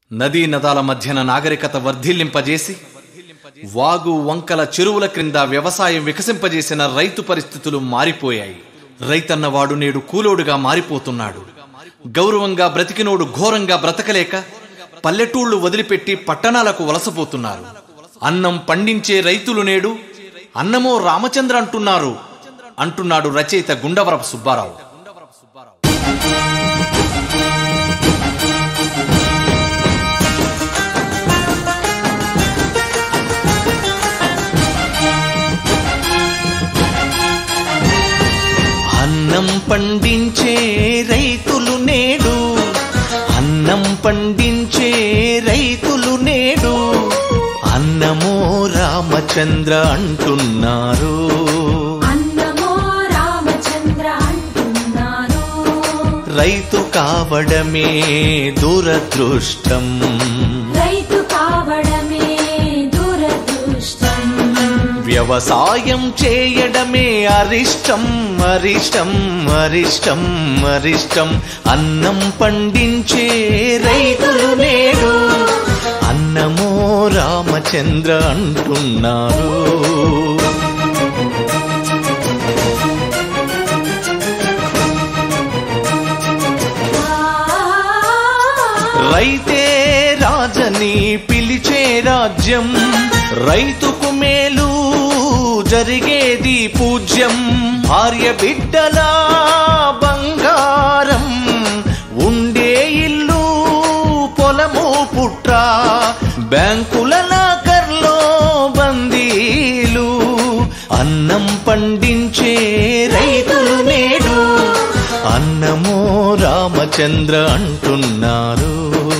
నదీ నదాల మధ్యన నాగరికత వర్ధిల్లింపజేసి వాగు వంకల చెరువుల క్రింద వ్యవసాయం వికసింపజేసిన రైతు పరిస్థితులు మారిపోయాయి రైతన్నవాడు నేడు కూలోడుగా మారిపోతున్నాడు గౌరవంగా బ్రతికినోడు ఘోరంగా బ్రతకలేక పల్లెటూళ్లు వదిలిపెట్టి పట్టణాలకు వలసపోతున్నారు అన్నం పండించే రైతులు నేడు అన్నమో రామచంద్ర అంటున్నారు అంటున్నాడు రచయిత గుండవరపు సుబ్బారావు అన్నం పండించే రైతులు నేడు అన్నం పండించే రైతులు నేడు అన్నమో రామచంద్ర అంటున్నారు అన్నమో రామచంద్ర అంటున్నారు రైతు కావడమే దురదృష్టం రైతు కావడమే దురదృష్టం వ్యవసాయం చేయడమే అరిష్టం అరిష్టం అరిష్టం అరిష్టం అన్నం పండించే రైతులు నేడు అన్నమో రామచంద్ర అంటున్నారు రైతే రాజని పిలిచే రాజ్యం రైతుకు మేలు జరిగేది పూజ్యం భార్య బిడ్డల బంగారం ఉండే ఇల్లు పొలము పుట్ర బ్యాంకుల లాకర్లో బందీలు అన్నం పండించే రైతులు నేడు అన్నమో రామచంద్ర అంటున్నారు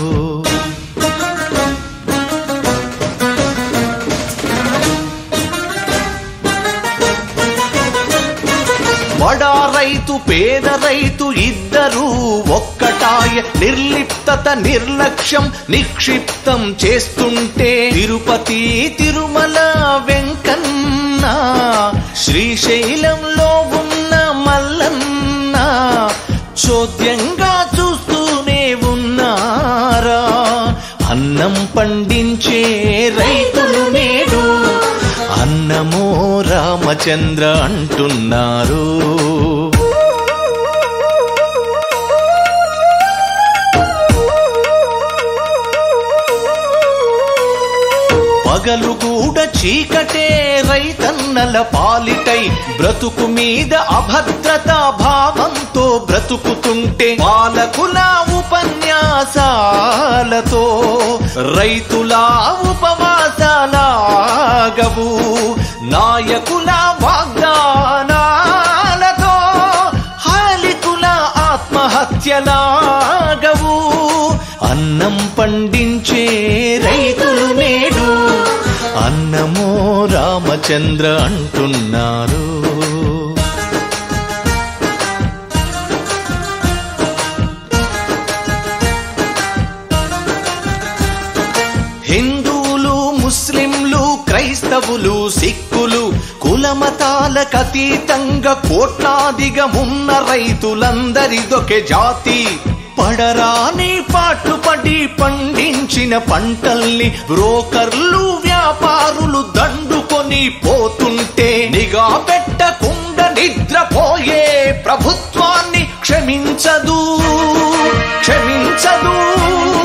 బడా రైతు పేద రైతు ఇద్దరూ ఒక్కటాయ నిర్లిప్తత నిర్లక్ష్యం నిక్షిప్తం చేస్తుంటే తిరుపతి తిరుమల వెంకన్న శ్రీశైలంలో ఉన్న మల్లన్న చోద్యంగా చూస్తూనే ఉన్నారా అన్నం పండించే రైతులు నేడు అన్నమో రామచంద్ర అంటున్నారు పగలు కూడా చీకటే రైతన్నల పాలిటై బ్రతుకు మీద అభద్రతా భావంతో బ్రతుకుతుంటే పాలకుల ఉపన్యాసాలతో రైతుల ఉపవాసాలాగవు నాయకుల వాగ్దానాలతో హాలికుల ఆత్మహత్యలాగవు అన్నం పండించే రైతులు నేడు అన్నమో రామచంద్ర అంటున్నారు హిందువులు ముస్లింలు క్రైస్తవులు సిక్కులు కులమతాలకు అతీతంగా కోట్లాదిగా ఉన్న రైతులందరిదొకే జాతి పడరాని పాటు పడి పండించిన పంటల్ని బ్రోకర్లు వ్యాపారులు దండుకొని పోతుంటే నిఘా పెట్టకుండా నిద్రపోయే ప్రభుత్వాన్ని క్షమించదు క్షమించదు